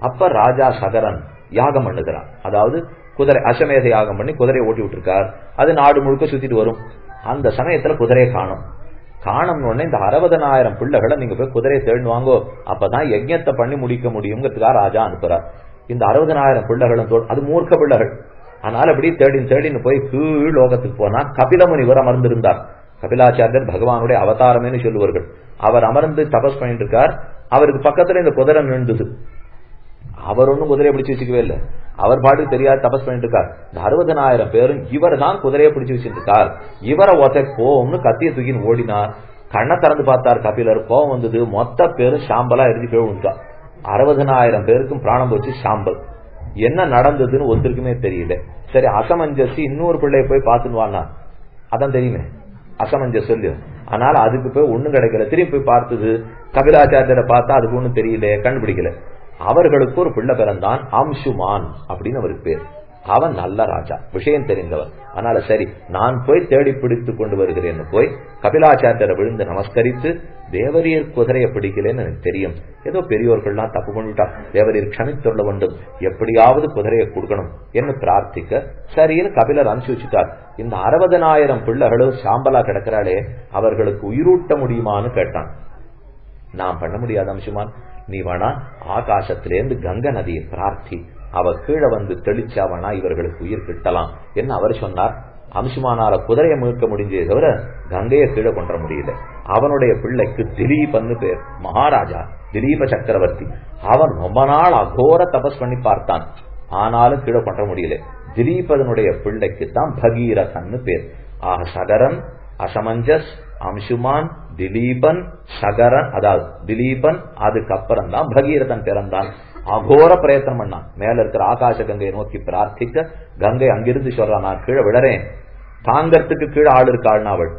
அப்ப ராஜா சகரன் யாகம் பண்ணுகிறான் அதாவது குதிரை அசமேத யாகம் பண்ணி குதிரையை ஓட்டி விட்டுருக்கார் அது நாடு முழுக்க சுத்திட்டு வரும் அந்த சமயத்துல குதிரையை காணும் காணும் உடனே இந்த அறுபதனாயிரம் பிள்ளைகளை நீங்க போய் குதிரையை தேடி வாங்கோ அப்பதான் யஜ்யத்தை பண்ணி முடிக்க முடியுங்கிறதுக்காக ராஜா அனுப்புறார் இந்த அறுபதனாயிரம் பிள்ளைகளும் தோ- அது மூர்க்க பிள்ளைகள் அதனால அப்படி தேடின்னு தேடின்னு போய் கீழ் லோகத்துக்கு போனா கபில முனிவர் அமர்ந்திருந்தார் கபிலாச்சாரியர் பகவானுடைய அவதாரமேன்னு சொல்லுவார்கள் அவர் அமர்ந்து தபஸ் பண்ணிட்டு இருக்கார் அவருக்கு பக்கத்துல இந்த குதிரை நின்றுது அவர் ஒண்ணும் குதிரையை பிடிச்சு வச்சுக்கவே இல்ல அவர் பாட்டு தெரியாது தபஸ் பண்ணிட்டு இருக்கார் இந்த அறுபதனாயிரம் பேரும் இவர் தான் குதிரையை பிடிச்சு வச்சுட்டு இருக்கார் இவரை ஒத்த கோவம்னு கத்திய தூக்கின்னு ஓடினார் கண்ணை திறந்து பார்த்தார் கபிலர் கோவம் வந்தது மொத்த பேரும் சாம்பலா எரிஞ்சு கீழே விழுந்துட்டார் அறுபதனாயிரம் பேருக்கும் பிராணம் போச்சு சாம்பல் என்ன நடந்ததுன்னு ஒருத்தருக்குமே தெரியல சரி அசமஞ்சசி இன்னொரு பிள்ளைய போய் பார்த்துன்னு வானா அதான் தெரியுமே அசமஞ்சஸ் சொல்லு அதனால அதுக்கு போய் ஒண்ணும் கிடைக்கல திரும்பி போய் பார்த்தது கபிலாச்சாரியரை பார்த்தா அதுக்கு ஒண்ணும் தெரியல கண்டுபிடிக்கல அவர்களுக்கு ஒரு பிள்ளை பிறந்தான் அம்சுமான் அப்படின்னு அவருக்கு பேர் அவன் நல்ல ராஜா விஷயம் தெரிந்தவர் அதனால சரி நான் போய் தேடி பிடித்து கொண்டு வருகிறேன்னு போய் கபிலாச்சாரியரை விழுந்து நமஸ்கரித்து தேவரீர் குதிரையை பிடிக்கலன்னு எனக்கு தெரியும் ஏதோ பெரியோர்கள்லாம் தப்பு பண்ணிட்டா தேவரீர் க்ஷமித்துள்ள வேண்டும் எப்படியாவது குதிரையை கொடுக்கணும் என்று பிரார்த்திக்க சரின்னு கபிலர் அனுப்பிச்சு வச்சுட்டார் இந்த அறுபதனாயிரம் பிள்ளைகளும் சாம்பலா கிடக்கிறாளே அவர்களுக்கு உயிரூட்ட முடியுமான்னு கேட்டான் நான் பண்ண முடியாத அம்சுமான் நீ வேணா ஆகாசத்திலேருந்து கங்க நதியை பிரார்த்தி அவ கீழே வந்து தெளிச்சாவனா இவர்களுக்கு உயிர் கிட்டலாம் என்று அவர் சொன்னார் அம்சுமானால குதிரையை மீட்க முடிஞ்சதே தவிர கங்கையை கீழே கொண்டு வர முடியல அவனுடைய பிள்ளைக்கு திலீபன்னு பேர் மகாராஜா திலீப சக்கரவர்த்தி அவன் ரொம்ப நாள் அகோர தபஸ் பண்ணி பார்த்தான் ஆனாலும் கீழே கொண்டு வர முடியல திலீபதனுடைய பிள்ளைக்கு தான் பகீரதன்னு பேர் ஆக சகரன் அசமஞ்சஸ் அம்சுமான் திலீபன் சகரன் அதாவது திலீபன் அதுக்கப்புறம் தான் பகீரதன் பிறந்தான் அகோர பிரயத்தனம் பண்ணான் மேல இருக்கிற ஆகாச கங்கையை நோக்கி பிரார்த்திக்க கங்கை அங்கிருந்து சொல்றான் நான் கீழே விழறேன் தாங்கறதுக்கு கீழே ஆள் இருக்காள்னா அவள்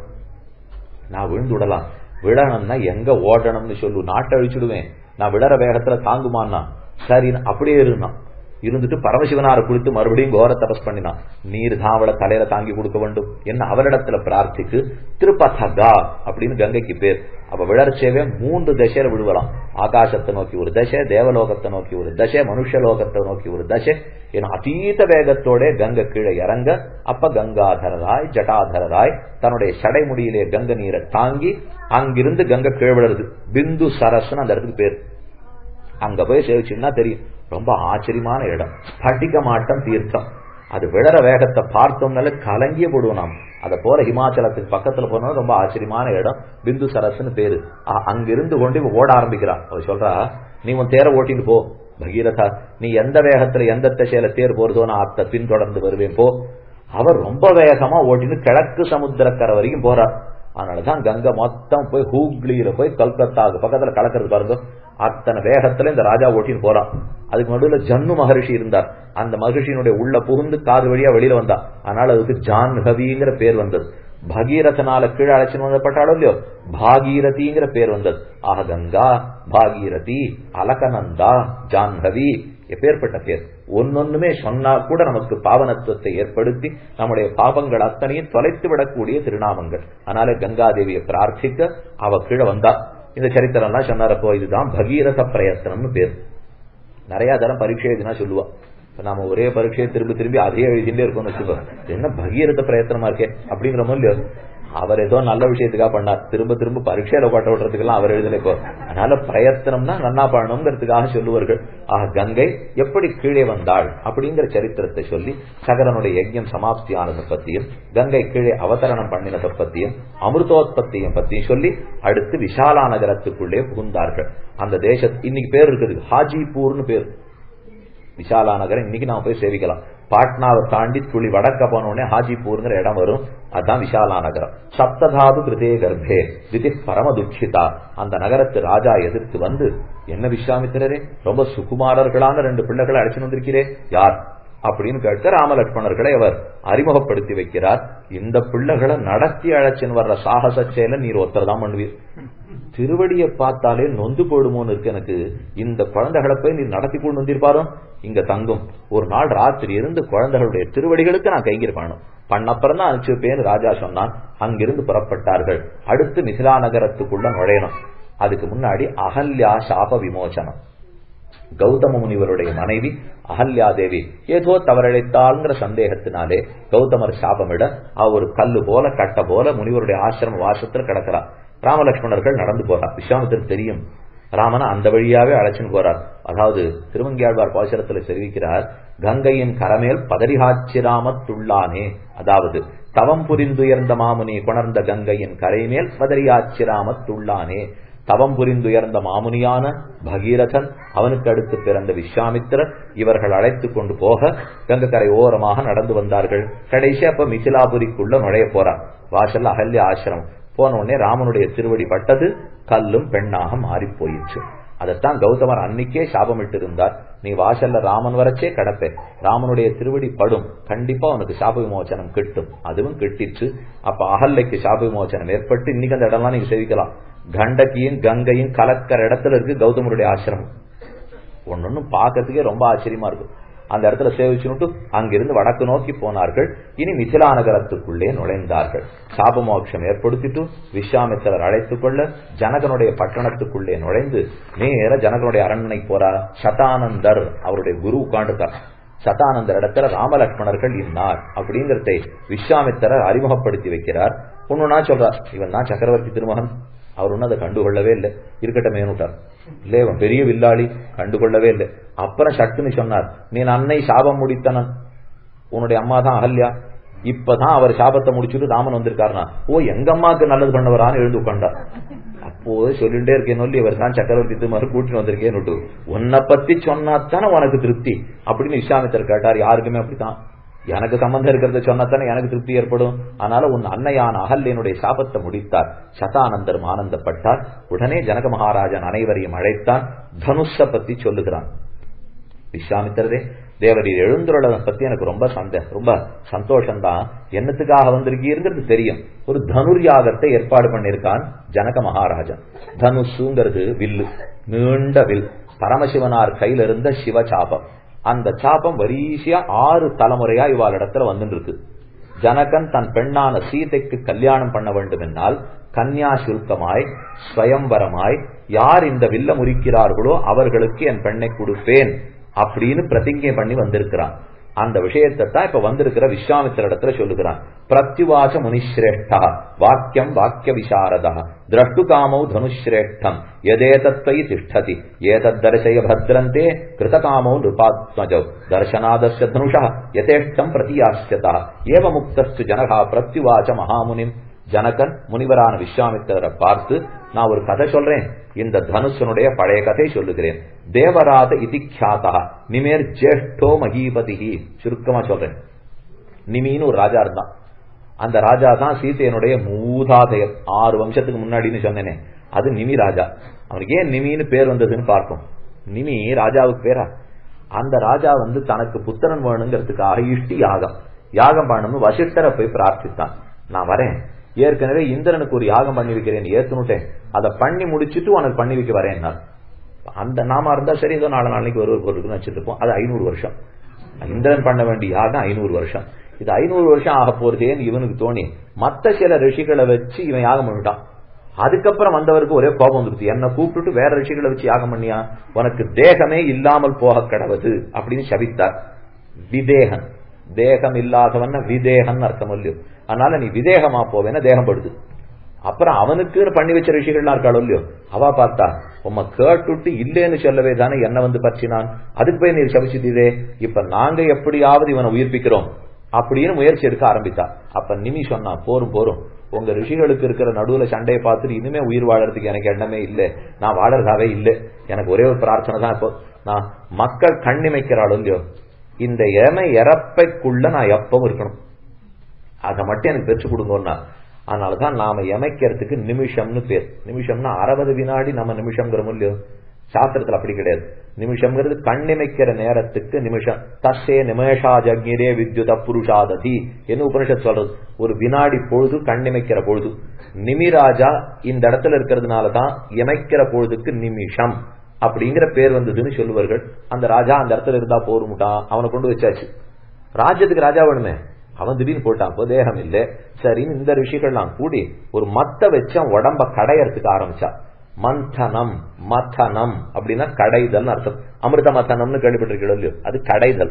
நான் விழுந்து விடலாம் விழணும்னா எங்க ஓடணும்னு சொல்லு நாட்டை அழிச்சுடுவேன் நான் விழற வேகத்துல தாங்குமான்னா சரி அப்படியே இருந்தான் இருந்துட்டு பரமசிவனார குளித்து மறுபடியும் கோர தபஸ் பண்ணினான் நீர் தான் அவளை தலையில தாங்கி கொடுக்க வேண்டும் என்ன அவரிடத்துல பிரார்த்திக்கு திருப்பதகா அப்படின்னு கங்கைக்கு பேர் அப்ப விழர்ச்சேவே மூன்று தசையில விழுவலாம் ஆகாசத்தை நோக்கி ஒரு தசை தேவலோகத்தை நோக்கி ஒரு தசை மனுஷலோகத்தை நோக்கி ஒரு தசை என அதீத வேகத்தோட கங்கை கீழே இறங்க அப்ப கங்காதரராய் ஜட்டாதரராய் தன்னுடைய சடைமுடியிலே கங்க நீரை தாங்கி அங்கிருந்து கங்கை கீழே விழுறது பிந்து சரஸ்ன்னு அந்த இடத்துக்கு பேர் அங்க போய் சேவிச்சுன்னா தெரியும் ரொம்ப ஆச்சரியமான இடம் ஸ்பட்டிக மாட்டம் தீர்த்தம் அது விழற வேகத்தை பார்த்தோம்னால கலங்கிய போடுவோம் நாம் அதை போல ஹிமாச்சலத்துக்கு பக்கத்துல போனா ரொம்ப ஆச்சரியமான இடம் பிந்து சரஸ்ன்னு பேரு அ- அங்கிருந்து கொண்டு இவ ஓட ஆரம்பிக்கிறா அவ சொல்றா நீ உன் தேரை ஓட்டிட்டு போ பகீரதா நீ எந்த வேகத்துல எந்த திசையில தேர் போறதோ நான் அத்தை பின்தொடர்ந்து வருவேன் போ அவர் ரொம்ப வேகமா ஓட்டின்னு கிழக்கு சமுத்திரக்கரை வரைக்கும் போறார் அதனாலதான் கங்கை மொத்தம் போய் ஹூக்ளியில போய் கல்கத்தாவுக்கு பக்கத்துல கலக்கிறது பாருங்க அத்தனை வேகத்துல இந்த ராஜா ஓட்டின்னு போறான் அதுக்கு நடுவுல ஜன்னு மகரிஷி இருந்தார் அந்த மகரிஷியினுடைய உள்ள புகுந்து காது வழியா வெளியில வந்தா அதனால அதுக்கு ஜான்ஹவிங்கிற பேர் வந்தது பகீரதனால கீழே அழைச்சின்னு வந்தப்பட்டாலும் இல்லையோ பாகீரதிங்கிற பேர் வந்தது ஆக கங்கா பாகீரதி அலகநந்தா ஜான்ஹவி எப்பேற்பட்ட பேர் ஒன்னொன்னுமே சொன்னா கூட நமக்கு பாவனத்துவத்தை ஏற்படுத்தி நம்முடைய பாவங்கள் அத்தனையும் தொலைத்து விடக்கூடிய திருநாமங்கள் அதனால கங்காதேவியை பிரார்த்திக்க அவ கீழே வந்தா இந்த சரித்திரம் எல்லாம் சொன்னாரப்போ இதுதான் பகீரத பிரயத்தனம்னு பேர் நிறைய தரம் பரீட்சை எழுதினா சொல்லுவா இப்ப நாம ஒரே பரீட்சையை திரும்பி திரும்பி அதே எழுதிட்டே இருக்கோம்னு வச்சுக்கோ இது என்ன பகீரத பிரயத்தனமா இருக்கே அப்படிங்கிற மாதிரி அவர் ஏதோ நல்ல விஷயத்துக்காக பண்ணார் திரும்ப திரும்ப பரீட்சையில பாட்ட விடுறதுக்கெல்லாம் அவர் எழுதல இப்போ அதனால பிரயத்தனம்னா நன்னா பண்ணணுங்கிறதுக்காக சொல்லுவார்கள் ஆக கங்கை எப்படி கீழே வந்தாள் அப்படிங்கிற சரித்திரத்தை சொல்லி சகரனுடைய யஜ்யம் சமாப்தி ஆனதை பத்தியும் கங்கை கீழே அவதரணம் பண்ணினதை பத்தியும் அமிர்தோத்பத்தியும் பத்தியும் சொல்லி அடுத்து விஷாலா நகரத்துக்குள்ளே புகுந்தார்கள் அந்த தேச இன்னைக்கு பேர் இருக்குது ஹாஜிபூர்னு பேர் விஷாலா நகரம் இன்னைக்கு நாம போய் சேவிக்கலாம் பாட்னாவை தாண்டி துளி வடக்க போன உடனே ஹாஜிபூர்ங்கிற இடம் வரும் அதுதான் விஷாலா நகரம் சப்ததாது கிருதே கர்ப்பே திதி பரம துக்கிதா அந்த நகரத்து ராஜா எதிர்த்து வந்து என்ன விஸ்வாமித்திரரே ரொம்ப சுகுமாரர்களான ரெண்டு பிள்ளைகளை அழைச்சிட்டு வந்திருக்கிறே யார் அப்படின்னு கேட்க ராமலட்சுமணர்களை அவர் அறிமுகப்படுத்தி வைக்கிறார் இந்த பிள்ளைகளை நடத்தி அழைச்சின்னு வர்ற சாகச செயலை நீர் ஒருத்தர் தான் பண்ணுவீர் திருவடியை பார்த்தாலே நொந்து போடுமோன்னு இருக்கு எனக்கு இந்த குழந்தைகளை போய் நீர் நடத்தி கொண்டு வந்திருப்பாரோ இங்க தங்கும் ஒரு நாள் ராத்திரி இருந்து குழந்தைகளுடைய திருவடிகளுக்கு நான் கைங்கிருப்பானோ பண்ணப்புறம் தான் அனுப்பிச்சுப்பேன்னு ராஜா சொன்னான் அங்கிருந்து புறப்பட்டார்கள் அடுத்து மிசிலா நகரத்துக்குள்ள நுழையணும் அதுக்கு முன்னாடி அகல்யா சாப விமோசனம் கௌதம முனிவருடைய மனைவி அகல்யா தேவி ஏதோ தவறழைத்தாள்ங்கிற சந்தேகத்தினாலே கௌதமர் சாபமிட அவ ஒரு கல்லு போல கட்ட போல முனிவருடைய ஆசிரம வாசத்துல கிடக்கிறா ராமலட்சுமணர்கள் நடந்து போறா விஸ்வாமித்திற்கு தெரியும் ராமனை அந்த வழியாவே அழைச்சுன்னு போறார் அதாவது திருவங்கியாழ்வார் பாசுரத்துல தெரிவிக்கிறார் கங்கையின் கரமேல் பதறியாச்சிராமத்துள்ளானே அதாவது தவம் புரிந்துயர்ந்த மாமுனி கொணர்ந்த கங்கையின் கரைமேல் பதறியாச்சிராமத்துள்ளானே தவம் புரிந்துயர்ந்த மாமுனியான பகீரதன் அவனுக்கு அடுத்து பிறந்த விஸ்வாமித்திரர் இவர்கள் அழைத்து கொண்டு போக கங்கக்கரை ஓரமாக நடந்து வந்தார்கள் கடைசி அப்ப மிசிலாபுரிக்குள்ள நுழைய போறார் வாசல் அகல்ய ஆசிரமம் போன உடனே ராமனுடைய திருவடி பட்டது கல்லும் பெண்ணாக மாறி போயிடுச்சு அதைத்தான் கௌதமர் அன்னைக்கே சாபமிட்டு இருந்தார் நீ வாசல்ல ராமன் வரச்சே கடப்பே ராமனுடைய திருவடி படும் கண்டிப்பா உனக்கு சாப விமோச்சனம் கிட்டும் அதுவும் கிட்டிச்சு அப்ப அகல்லைக்கு சாப விமோச்சனம் ஏற்பட்டு இன்னைக்கு அந்த இடம்லாம் நீங்க சேவிக்கலாம் கண்டகியும் கங்கையும் கலக்கிற இடத்துல இருக்கு கௌதமருடைய ஆசிரமம் ஒன்னொன்னு பார்க்கறதுக்கே ரொம்ப ஆச்சரியமா இருக்கும் அந்த இடத்துல சேவிச்சுட்டு அங்கிருந்து வடக்கு நோக்கி போனார்கள் இனி மிசிலா நகரத்துக்குள்ளே நுழைந்தார்கள் சாபமோட்சம் ஏற்படுத்திட்டு விஸ்வாமித்திரர் அழைத்துக் கொள்ள ஜனகனுடைய பட்டணத்துக்குள்ளே நுழைந்து நேர ஜனகனுடைய அரண்மனை போறார் சதானந்தர் அவருடைய குரு உட்காந்துட்டார் சதானந்தர் இடத்துல ராமலட்சுமணர்கள் இன்னார் அப்படிங்கறதை விஸ்வாமித்திரர் அறிமுகப்படுத்தி வைக்கிறார் ஒண்ணுனா சொல்றார் இவன் தான் சக்கரவர்த்தி திருமகன் அவர் ஒன்னும் அதை கண்டுகொள்ளவே இல்லை இருக்கட்டும் ஏனுட்டார் இல்ல இவன் பெரிய வில்லாளி கண்டுகொள்ளவே இல்லை அப்புறம் சட்டுன்னு சொன்னார் நீ அன்னை சாபம் முடித்தனன் உன்னுடைய அம்மா தான் அகல்யா இப்பதான் அவர் சாபத்தை முடிச்சுட்டு ராமன் வந்திருக்காருனா ஓ எங்க அம்மாக்கு நல்லது பண்ணவரான்னு எழுந்து உட்காண்டார் அப்போது சொல்லிட்டே இருக்கேன் சொல்லி இவர் தான் சக்கரவர்த்தி திருமறு கூட்டிட்டு வந்திருக்கேன்னு உன்னை பத்தி சொன்னாத்தானே உனக்கு திருப்தி அப்படின்னு விஸ்வாமித்தர் கேட்டார் யாருக்குமே அப்படித்தான் எனக்கு சம்பந்தம் இருக்கிறத சொன்னாத்தானே எனக்கு திருப்தி ஏற்படும் அதனால உன் அன்னையான அகல்யனுடைய சாபத்தை முடித்தார் சதானந்தரும் ஆனந்தப்பட்டார் உடனே ஜனக மகாராஜன் அனைவரையும் அழைத்தான் தனுஷ பத்தி சொல்லுகிறான் விஸ்வாமித்திரரே தேவரீர் எழுந்துள்ளதை பத்தி எனக்கு ரொம்ப சந்தேகம் ரொம்ப சந்தோஷம்தான் என்னத்துக்காக வந்திருக்கீங்கிறது தெரியும் ஒரு தனுர் யாகத்தை ஏற்பாடு பண்ணிருக்கான் ஜனக மகாராஜன் தனுஷுங்கிறது வில்லு நீண்ட வில் பரமசிவனார் கையில இருந்த சிவ சாபம் அந்த சாபம் வரிசையா ஆறு தலைமுறையா இவாள் இடத்துல வந்துட்டு இருக்கு ஜனகன் தன் பெண்ணான சீதைக்கு கல்யாணம் பண்ண வேண்டும் என்னால் கன்யா சுல்கமாய் ஸ்வயம்பரமாய் யார் இந்த வில்ல முறிக்கிறார்களோ அவர்களுக்கு என் பெண்ணை கொடுப்பேன் அப்படின்னு பிரதிஜை பண்ணி வந்திருக்கிறான் அந்த விஷயத்தை தான் இப்ப வந்திருக்கிற விஸ்வாமித்திர இடத்துல சொல்லுகிறான் பிரத்யுவாச முனிஸ்ரேஷ்டா வாக்கியம் வாக்கிய விசாரதா திரஷ்டு காமௌ தனுஸ்ரேஷ்டம் எதேதத்வை திஷ்டதி ஏதத்தர்சய பத்ரந்தே கிருதகாமௌ நிருபாத்மஜௌ தர்சனாதஸ்ய தனுஷா யதேஷ்டம் பிரதியாசியதா ஏவ முக்தஸ்து ஜனகா பிரத்யுவாச மகாமுனிம் ஜனகன் முனிவரான விஸ்வாமித்திரரை பார்த்து நான் ஒரு கதை சொல்றேன் இந்த தனுஷனுடைய பழைய கதை சொல்லுகிறேன் தேவராத இதிக்யாதா நிமேர் ஜேஷ்டோ மகீபதி சுருக்கமா சொல்றேன் நிமின்னு ஒரு ராஜா இருந்தான் அந்த ராஜா தான் சீதையனுடைய மூதாதையர் ஆறு வருஷத்துக்கு முன்னாடின்னு சொன்னேனே அது நிமி ராஜா அவனுக்கு ஏன் நிமின்னு பேர் வந்ததுன்னு பார்ப்போம் நிமி ராஜாவுக்கு பேரா அந்த ராஜா வந்து தனக்கு புத்திரன் வேணுங்கிறதுக்காக இஷ்டி யாகம் யாகம் பண்ணணும் வசிஷ்டரை போய் பிரார்த்தித்தான் நான் வரேன் ஏற்கனவே இந்திரனுக்கு ஒரு யாகம் பண்ணி வைக்கிறேன் ஏத்துனுட்டேன் அதை பண்ணி முடிச்சுட்டு உனக்கு பண்ணி வைக்க வரேன் அந்த நாம இருந்தா சரி ஏதோ நாலு நாளைக்கு ஒரு ஒரு வச்சுட்டு இருப்போம் அது ஐநூறு வருஷம் இந்திரன் பண்ண வேண்டிய யாகம் ஐநூறு வருஷம் இது ஐநூறு வருஷம் ஆக போறதேன்னு இவனுக்கு தோணி மத்த சில ரிஷிகளை வச்சு இவன் யாகம் பண்ணிட்டான் அதுக்கப்புறம் வந்தவருக்கு ஒரே கோபம் வந்துருச்சு என்ன கூப்பிட்டுட்டு வேற ரிஷிகளை வச்சு யாகம் பண்ணியா உனக்கு தேகமே இல்லாமல் போக கடவுது அப்படின்னு சபித்தார் விதேகன் தேகம் இல்லாதவன் விதேகன் அர்த்தம் இல்லையோ அதனால நீ விதேகமா போவேன்னா தேகம் படுது அப்புறம் அவனுக்குன்னு பண்ணி வச்ச ரிஷிகள்லாம் இருக்காளோ இல்லையோ அவ பார்த்தா உம்ம கேட்டுட்டு இல்லேன்னு சொல்லவே தானே என்ன வந்து பற்றினான் அதுக்கு போய் நீ சபிச்சுட்டீரே இப்ப நாங்க எப்படியாவது இவனை உயிர்ப்பிக்கிறோம் அப்படின்னு முயற்சி எடுக்க ஆரம்பித்தா அப்ப நிமி சொன்னா போரும் போரும் உங்க ரிஷிகளுக்கு இருக்கிற நடுவுல சண்டையை பார்த்துட்டு இனிமே உயிர் வாழறதுக்கு எனக்கு எண்ணமே இல்லை நான் வாழறதாவே இல்லை எனக்கு ஒரே ஒரு பிரார்த்தனை தான் இப்போ நான் மக்கள் கண்ணிமைக்கிறாளோ இல்லையோ இந்த எமை இறப்பைக்குள்ள நான் எப்பவும் இருக்கணும் அதை மட்டும் எனக்கு பெற்று கொடுங்கன்னா அதனாலதான் நாம எமைக்கிறதுக்கு நிமிஷம்னு பேர் நிமிஷம்னா அறுபது வினாடி நம்ம நிமிஷம்ங்கிறோம் இல்லையோ சாஸ்திரத்துல அப்படி கிடையாது நிமிஷம்ங்கிறது கண்ணிமைக்கிற நேரத்துக்கு நிமிஷம் தஸ்ஸே நிமேஷா ஜக்ஞரே வித்யுத புருஷாததி என்ன உபனிஷத் சொல்றது ஒரு வினாடி பொழுது கண்ணிமைக்கிற பொழுது நிமிராஜா இந்த இடத்துல இருக்கிறதுனாலதான் இமைக்கிற பொழுதுக்கு நிமிஷம் அப்படிங்கிற பேர் வந்ததுன்னு சொல்லுவார்கள் அந்த ராஜா அந்த இடத்துல இருந்தா போருமுட்டான் அவனை கொண்டு வச்சாச்சு ராஜ்யத்துக்கு ராஜா வேணுமே அவன் திடீர்னு போட்டான் தேகம் இல்ல சரின்னு இந்த ரிஷிகள்லாம் கூடி ஒரு மத்த வச்சு உடம்ப கடையறதுக்கு ஆரம்பிச்சா மந்தனம் மதனம் அப்படின்னா கடைதல் அர்த்தம் அமிர்த மதனம்னு கேள்விப்பட்டிருக்கீங்களோ இல்லையோ அது கடைதல்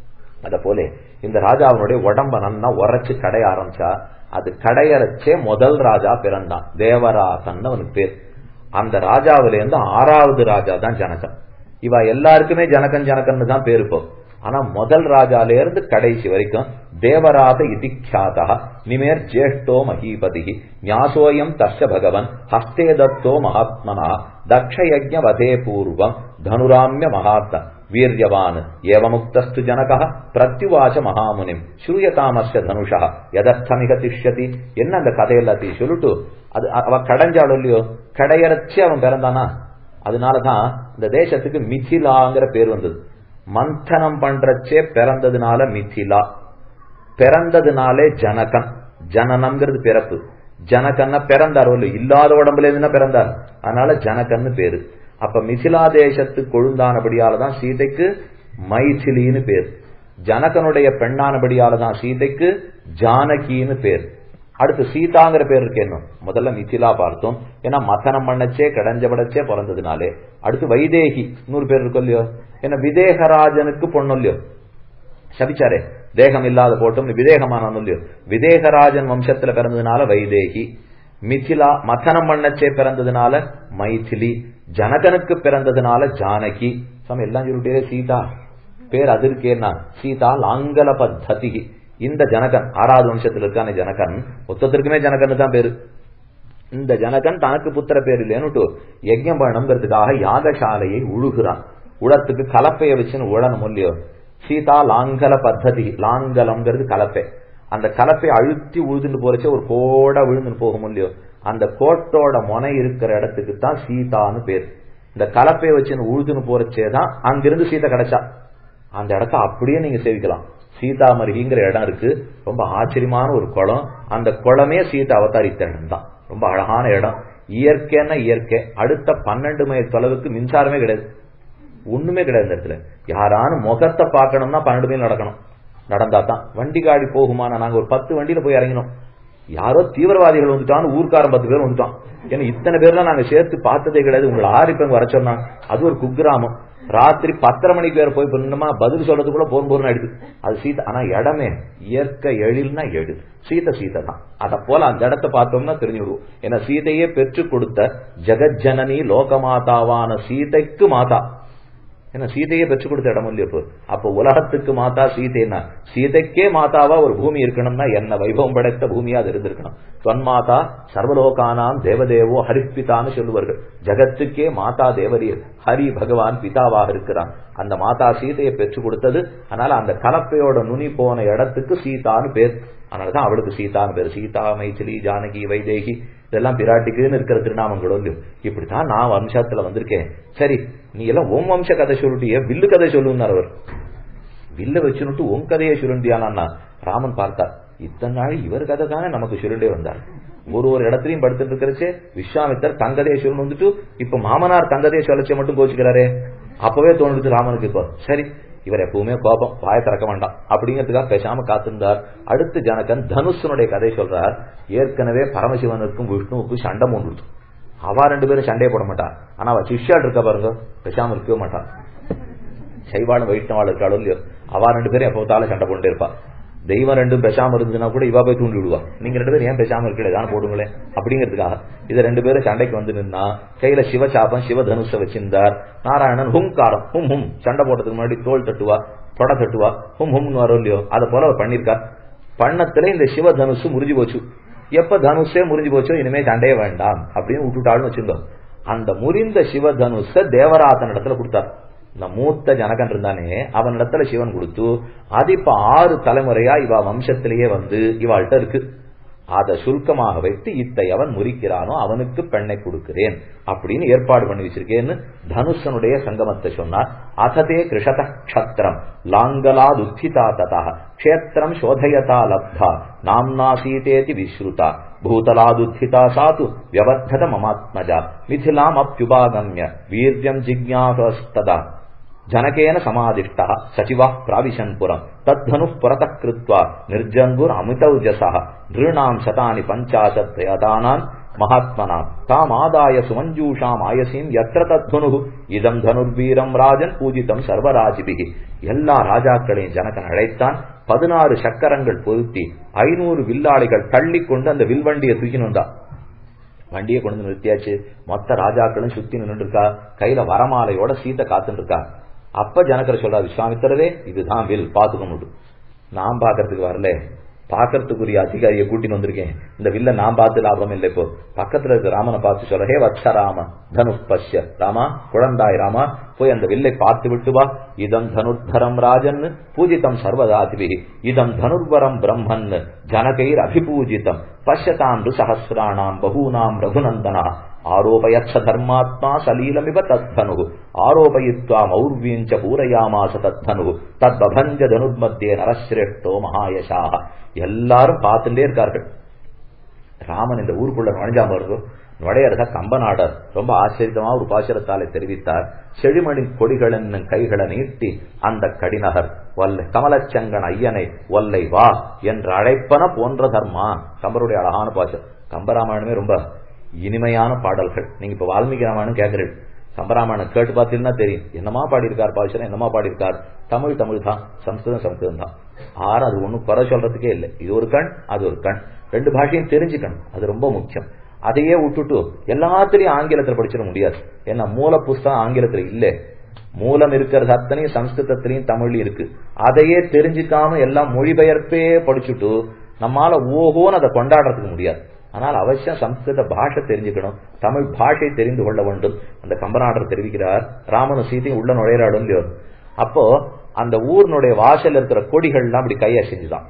அத போல இந்த ராஜாவினுடைய உடம்ப நன்னா உரைச்சு கடைய ஆரம்பிச்சா அது கடையரைச்சே முதல் ராஜா பிறந்தான் தேவராசன் அவனுக்கு பேர் அந்த ராஜாவில இருந்து ஆறாவது ராஜா தான் ஜனகன் இவ எல்லாருக்குமே ஜனகன் ஜனகன் தான் பேரு இப்போ ஆனா முதல் ராஜால இருந்து கடைசி வரைக்கும் தேவராத இதிக்யாதா நிமேர் ஜேஷ்டோ மகீபதி ஞாசோயம் தர்ஷ பகவன் ஹஸ்தே தத்தோ மகாத்மனா தக்ஷ யஜ்ஞ வதே பூர்வம் தனுராமிய மகாத்ம வீரியவான் ஏவமுக்தஸ்து ஜனக பிரத்யுவாச்ச மகாமுனிம் ஸ்ரூயதாமஸ்ய தனுஷா எதர்த்தமிக திஷ்யதி என்ன அந்த கதை எல்லாத்தையும் சொல்லிட்டு அது அவ கடைஞ்சாலும் இல்லையோ கடையரைச்சு அவன் பிறந்தானா அதனாலதான் இந்த தேசத்துக்கு மிथिलाங்கிற பேர் வந்தது மந்தனம் பண்றச்சே பிறந்ததுனால மிथिला பிறந்ததுனாலே ஜனகன் ஜனனம்ங்கிறது பிறப்பு ஜனகன்னா பிறந்தார் இல்ல இல்லாத உடம்புல இருந்தா பிறந்தார் அதனால ஜனகன்னு பேரு அப்ப மிथिला தேசத்து கொழுந்தானபடியாலதான் சீதைக்கு மைथिலின்னு பேர் ஜனகனுடைய பெண்ணானபடியாலதான் சீதைக்கு ஜானகின்னு பேர் அடுத்து சீதாங்கிற பேர் இருக்கு என்ன முதல்ல மிथिला பார்த்தோம் ஏன்னா மதனம் பண்ணச்சே கடைஞ்சபடச்சே பிறந்ததுனாலே அடுத்து வைதேகி நூறு பேர் இருக்கும் இல்லையோ ஏன்னா விதேகராஜனுக்கு பொண்ணு இல்லையோ சபிச்சாரே தேகம் இல்லாத போட்டும் விதேகமான இல்லையோ விதேகராஜன் வம்சத்துல பிறந்ததுனால வைதேகி மிथिला மதனம் பண்ணச்சே பிறந்ததுனால மைथिலி ஜனகனுக்கு பிறந்ததுனால ஜானகி சம எல்லாம் சொல்லிட்டே சீதா பேர் அது இருக்கேன்னா சீதா லாங்கல பத்ததி இந்த ஜனகன் ஆறாவது வம்சத்தில் இருக்கான ஜனகன் மொத்தத்திற்குமே ஜனகன் தான் பேரு இந்த ஜனகன் தனக்கு புத்திர பேர் இல்லைன்னு யஜ்யம் பண்ணணுங்கிறதுக்காக யாகசாலையை உழுகிறான் உடத்துக்கு கலப்பைய வச்சுன்னு உழணும் இல்லையோ சீதா லாங்கல பத்ததி லாங்கலம்ங்கிறது கலப்பை அந்த கலப்பை அழுத்தி உழுதுன்னு போறச்சே ஒரு கோட விழுந்துன்னு போகும் இல்லையோ அந்த கோட்டோட முனை இருக்கிற இடத்துக்கு தான் சீதான்னு பேர் இந்த கலப்பையை வச்சுன்னு உழுதுன்னு போறச்சே தான் அங்கிருந்து சீதை கிடைச்சா அந்த இடத்த அப்படியே நீங்க சேவிக்கலாம் சீதாமருகிங்கிற இடம் இருக்கு ரொம்ப ஆச்சரியமான ஒரு குளம் அந்த குளமே சீதா அவதாரித்த இடம் தான் ரொம்ப அழகான இடம் இயற்கைன்னா இயற்கை அடுத்த பன்னெண்டு மைல் தொலைவுக்கு மின்சாரமே கிடையாது ஒண்ணுமே கிடையாது இந்த இடத்துல யாரானு முகத்தை பார்க்கணும்னா பன்னெண்டு மைல் நடக்கணும் நடந்தா தான் வண்டி காடி போகுமானா நாங்க ஒரு பத்து வண்டியில போய் இறங்கினோம் யாரோ தீவிரவாதிகள் வந்துட்டான்னு ஊர்க்காரன் பத்து பேர் வந்துட்டான் ஏன்னா இத்தனை பேர்லாம் நாங்க சேர்த்து பார்த்ததே கிடையாது உங்களை ஆறு இப்ப வர சொன்னாங்க அது ஒரு குக்கிராமம் ராத்திரி பத்தரை மணிக்கு வேற போய் பண்ணுமா பதில் சொல்றதுக்குள்ள போன் போர்னு ஆயிடுது அது சீதை ஆனா இடமே இயற்கை எழில்னா எடு சீதை சீதை தான் அத போல அந்த இடத்த பார்த்தோம்னா தெரிஞ்சு விடுவோம் ஏன்னா சீதையே பெற்று கொடுத்த ஜெகஜனனி லோகமாதாவான சீதைக்கு மாதா ஏன்னா சீதையை பெற்றுக் கொடுத்த இடம் இல்லையா இப்போ அப்போ உலகத்துக்கு மாதா சீதைனா சீதைக்கே மாதாவா ஒரு பூமி இருக்கணும்னா என்ன வைபவம் படைத்த பூமியா அது இருந்திருக்கணும் தொன்மாதா சர்வலோகானாம் தேவதேவோ ஹரிப்பிதான்னு சொல்லுவார்கள் ஜகத்துக்கே மாதா தேவரீர் ஹரி பகவான் பிதாவாக இருக்கிறான் அந்த மாதா சீதையை பெற்றுக் கொடுத்தது அதனால அந்த கலப்பையோட நுனி போன இடத்துக்கு சீதான்னு பேர் அதனாலதான் அவளுக்கு சீதான்னு பேர் சீதா மைथिலி ஜானகி வைதேகி இதெல்லாம் பிராட்டிக்குன்னு இருக்கிற திருநாமங்களும் இல்லையோ இப்படித்தான் நான் வம்சத்துல வந்திருக்கேன் சரி நீ எல்லாம் உன் வம்ச கதை சொல்லிட்டிய வில்லு கதை சொல்லுன்னார் அவர் வில்ல வச்சுனுட்டு உன் கதையை சுருண்டியானா ராமன் பார்த்தார் இத்தனை நாள் இவர் கதை தானே நமக்கு சுருண்டே வந்தார் ஒரு ஒரு இடத்துலயும் படுத்துட்டு இருக்கிறச்சே விஸ்வாமித்தர் தங்கதையை சொல்லணும் வந்துட்டு இப்ப மாமனார் தங்கதையை சொல்லச்சே மட்டும் கோச்சுக்கிறாரே அப்பவே தோணுது ராமனுக்கு இப்போ சரி இவர் எப்பவுமே கோபம் வாய திறக்க வேண்டாம் அப்படிங்கிறதுக்காக பேசாம காத்திருந்தார் அடுத்து ஜனகன் தனுஷனுடைய கதை சொல்றார் ஏற்கனவே பரமசிவனுக்கும் விஷ்ணுவுக்கும் சண்டை மூண்டு அவா ரெண்டு பேரும் சண்டையை போட மாட்டா ஆனா அவ சிஷ்யாள் இருக்கா பாருங்க பேசாம இருக்கவே மாட்டான் சைவாளும் வைஷ்ணவாள் இருக்காளோ இல்லையோ அவா ரெண்டு பேரும் எப்போத்தாலும் சண்டை போட்டு இருப்பா தெய்வம் ரெண்டும் பேசாம இருந்ததுன்னா கூட இவா போய் தூண்டி விடுவா நீங்க ரெண்டு பேரும் ஏன் பேசாம இருக்கல தானே போடுங்களேன் அப்படிங்கிறதுக்காக இது ரெண்டு பேரும் சண்டைக்கு வந்து நின்னா கையில சிவசாபம் சிவதனுஷ வச்சிருந்தார் நாராயணன் ஹுங்காரம் ஹும் ஹும் சண்டை போட்டதுக்கு முன்னாடி தோல் தட்டுவா தொட தட்டுவா ஹும் ஹும்னு வரும் இல்லையோ அதை போல அவர் பண்ணிருக்கார் பண்ணத்துல இந்த சிவதனுஷு முறிஞ்சு போச்சு எப்ப தனுஷே முறிஞ்சு போச்சோ இனிமே சண்டையே வேண்டாம் அப்படின்னு விட்டுட்டாள்னு வச்சிருந்தோம் அந்த முறிந்த சிவதனுஷ தேவராசன் இடத்துல கொடுத்தார் இந்த மூத்த ஜனகன் இருந்தானே அவன் இடத்துல சிவன் கொடுத்து அது இப்ப ஆறு தலைமுறையா இவ வம்சத்திலேயே வந்து இவாள்கிட்ட இருக்கு அத சுருக்கமாக வைத்து இத்தை அவன் முறிக்கிறானோ அவனுக்கு பெண்ணை கொடுக்கிறேன் அப்படின்னு ஏற்பாடு பண்ணி வச்சிருக்கேன்னு தனுஷனுடைய சங்கமத்தை சொன்னார் அததே கிருஷத க்ஷத்திரம் லாங்கலாத் உத்திதா ததா க்ஷேத்திரம் சோதயதா லப்தா நாம்னா சீதேதி விஸ்ருதா பூதலாதுத்திதா சாது வியவர்த்தத மமாத்மஜா மிथिलाम् அப்யுபாகம்ய வீரியம் ஜிக்ஞாசஸ்ததா ஜனகேன சமாதிஷ்டா சச்சிவா பிராவிசன் புறம் தத்தனு புறத கிருத்வா நிர்ஜங்குர் அமிதௌஜசா நிருணாம் சதானி பஞ்சாசத் பிரயதானான் மகாத்மனா தாம் ஆதாய சுமஞ்சூஷாம் ஆயசீம் எத்திர தத்வனு இதம் தனுர்வீரம் ராஜன் பூஜிதம் சர்வராஜிபிகி எல்லா ராஜாக்களையும் ஜனகன் அழைத்தான் பதினாறு சக்கரங்கள் பொருத்தி ஐநூறு வில்லாளிகள் தள்ளி கொண்டு அந்த வில்வண்டியை தூக்கின்னு வந்தான் வண்டியை கொண்டு வந்து நிறுத்தியாச்சு மொத்த ராஜாக்களும் சுத்தி நின்று இருக்கா கையில வரமாலையோட சீத்தை காத்துட்டு இருக்கா அப்ப ஜனக்கர் சொல்றாரு விஸ்வாமித்திரரே இதுதான் வில் பாத்துக்கணும் நான் பாக்குறதுக்கு வரல பாக்கிறதுக்குரிய அதிகாரியை கூட்டின்னு வந்திருக்கேன் இந்த வில்ல நான் பார்த்து லாபம் இல்லை இப்போ பக்கத்துல இருக்க ராமனை பார்த்து சொல்ற ஹே வத்ச ராம தனு பஷ்ய ராமா குழந்தாய் ராமா போய் அந்த வில்லை பார்த்து விட்டு வா இதம் தனுர்தரம் ராஜன் பூஜிதம் சர்வதாதிபிகி இதம் தனுர்வரம் பிரம்மன் ஜனகைர் அபிபூஜிதம் பஷ்யதாம் சஹசிராணாம் பகூனாம் ரகுநந்தனா ஆரோபயத்ச தர்மாத்மா சலீலமிவ தத்தனு ஆரோபயித்வா மௌர்வீஞ்ச பூரயாமாச தத்தனு தத்பபஞ்ச தனுர்மத்தியே நரஸ்ரேஷ்டோ மகாயசாக எல்லாரும் பார்த்துட்டே இருக்கார்கள் ராமன் இந்த ஊருக்குள்ள நுழைஞ்சாம வருதோ நுழையறத கம்பநாடர் ரொம்ப ஆச்சரியமா ஒரு பாசுரத்தாலே தெரிவித்தார் செழிமணி கொடிகள் என்னும் கைகளை நீட்டி அந்த கடிநகர் வல்லை கமலச்சங்கன் ஐயனை ஒல்லை வா என்று அழைப்பன போன்ற தர்மா கம்பருடைய அழகான பாசுரம் கம்பராமாயணமே ரொம்ப இனிமையான பாடல்கள் நீங்க இப்ப வால்மீகி ராமாயணம் கேட்கிறீர்கள் கம்பராமாயணம் கேட்டு பார்த்தீங்கன்னா தெரியும் என்னமா பாடியிருக்கார் பாசுரம் என்னமா பாடியிருக்கார் தமிழ் தமிழ் தான் சம்ஸ்கிருதம் சம்ஸ்கிருதம் தான் ஆறு அது ஒண்ணும் குறை சொல்றதுக்கே இல்லை இது ஒரு கண் அது ஒரு கண் ரெண்டு பாஷையும் தெரிஞ்சுக்கணும் அது ரொம்ப முக்கியம் அதையே விட்டுட்டு எல்லாத்திலையும் ஆங்கிலத்தில் படிச்சிட முடியாது ஏன்னா மூல புஸ்தகம் ஆங்கிலத்துல இல்லை மூலம் இருக்கிறது அத்தனையும் சம்ஸ்கிருதத்திலையும் தமிழ் இருக்கு அதையே தெரிஞ்சுக்காம எல்லாம் மொழிபெயர்ப்பே படிச்சுட்டு நம்மால ஓஹோன்னு அதை கொண்டாடுறதுக்கு முடியாது ஆனால் அவசியம் சம்ஸ்கிருத பாஷை தெரிஞ்சுக்கணும் தமிழ் பாஷை தெரிந்து கொள்ள வேண்டும் அந்த கம்பநாடர் தெரிவிக்கிறார் ராமனும் சீதையும் உள்ள நுழையிறாடும் இல்லையோ அப்போ அந்த ஊர்னுடைய வாசல் இருக்கிற கொடிகள்லாம் அப்படி கையை செஞ்சுதான்